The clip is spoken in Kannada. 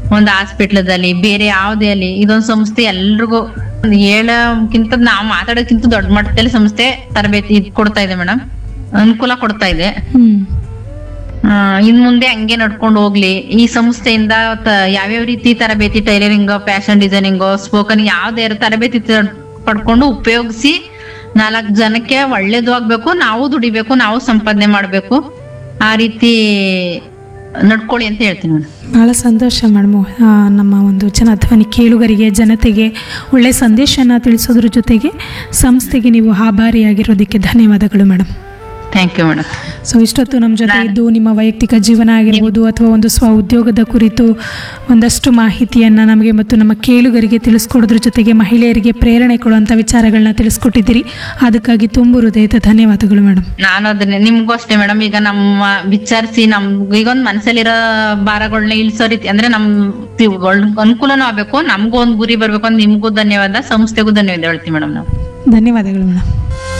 ಒಂದು ಹಾಸ್ಪಿಟ್ಲದಲ್ಲಿ ಬೇರೆ ಯಾವ್ದೇ ಅಲ್ಲಿ ಇದೊಂದು ಸಂಸ್ಥೆ ಎಲ್ರಿಗೂ ಒಂದ್ ಹೇಳೋಕ್ಕಿಂತ ನಾವು ಮಾತಾಡೋಕ್ಕಿಂತ ದೊಡ್ಡ ಮಟ್ಟದಲ್ಲಿ ಸಂಸ್ಥೆ ತರಬೇತಿ ಇದ್ ಕೊಡ್ತಾ ಇದೆ ಮೇಡಮ್ ಅನುಕೂಲ ಕೊಡ್ತಾ ಇದೆ ಹ್ಮ್ ಆ, ಇನ್ ಮುಂದೆ ಹಂಗೆ ನಡ್ಕೊಂಡು ಹೋಗ್ಲಿ ಈ ಸಂಸ್ಥೆಯಿಂದ ತ- ಯಾವ್ಯಾವ ರೀತಿ ತರಬೇತಿ ಟೈಲರಿಂಗ್ ಫ್ಯಾಷನ್ ಡಿಸೈನಿಂಗ್ ಸ್ಪೋಕನ್ ಯಾವ್ದೇ ತರಬೇತಿ ತ- ಪಡ್ಕೊಂಡು ಉಪಯೋಗಿಸಿ ನಾಲ್ಕು ಜನಕ್ಕೆ ಒಳ್ಳೇದು ಆಗ್ಬೇಕು ನಾವು ದುಡಿಬೇಕು ನಾವು ಸಂಪಾದನೆ ಮಾಡ್ಬೇಕು ಆ ರೀತಿ ನಡ್ಕೊಳ್ಳಿ ಅಂತ ಹೇಳ್ತೀನಿ ಮೇಡಮ್ ಭಾಳ ಸಂತೋಷ ಮೇಡಮ್ ನಮ್ಮ ಒಂದು ಜನಧ್ವನಿ ಕೇಳುಗರಿಗೆ ಜನತೆಗೆ ಒಳ್ಳೆಯ ಸಂದೇಶನ ತಿಳಿಸೋದ್ರ ಜೊತೆಗೆ ಸಂಸ್ಥೆಗೆ ನೀವು ಆಭಾರಿಯಾಗಿರೋದಕ್ಕೆ ಧನ್ಯವಾದಗಳು madam thank you madam so ಇಷ್ಟೊತ್ತು ನಮ್ಮ ಜೊತೆ ಇದ್ದು ನಿಮ್ಮ ವೈಯಕ್ತಿಕ ಜೀವನ ಆಗಿರ್ಬೋದು ಅಥವಾ ಒಂದು ಸ್ವ ಉದ್ಯೋಗದ ಕುರಿತು ಒಂದಷ್ಟು ಮಾಹಿತಿಯನ್ನು ನಮಗೆ ಮತ್ತು ನಮ್ಮ ಕೇಳುಗರಿಗೆ ತಿಳಿಸ್ಕೊಡೋದ್ರ ಜೊತೆಗೆ ಮಹಿಳೆಯರಿಗೆ ಪ್ರೇರಣೆ ಕೊಡುವಂಥ ವಿಚಾರಗಳನ್ನ ತಿಳಿಸ್ಕೊಟ್ಟಿದ್ದೀರಿ ಅದಕ್ಕಾಗಿ ತುಂಬ ಹೃದಯದ ಧನ್ಯವಾದಗಳು ಮೇಡಮ್ ನಾನು ಅದನ್ನೇ ನಿಮ್ಗೂ ಅಷ್ಟೇ ಮೇಡಮ್ ಈಗ ನಮ್ಮ ವಿಚಾರಿಸಿ ನಮ್ ಈಗ ಒಂದ್ ಮನಸ್ಸಲ್ಲಿರೋ ಭಾರಗಳನ್ನ ಇಳಿಸೋ ರೀತಿ ಅಂದ್ರೆ ನಮ್ ತಿ- ಒಳ್- ಅನುಕೂಲನೂ ಆಗ್ಬೇಕು ನಮ್ಗೂ ಒಂದ್ ಗುರಿ ಬರ್ಬೇಕು ಅಂತ ನಿಮ್ಗೂ ಧನ್ಯವಾದ ಸಂಸ್ಥೆಗೂ ಧನ್ಯವಾದ ಹೇಳ್ತೀವಿ ಮೇಡಮ್ ನಾವು ಧನ್ಯವಾದಗಳು ಮೇಡಮ್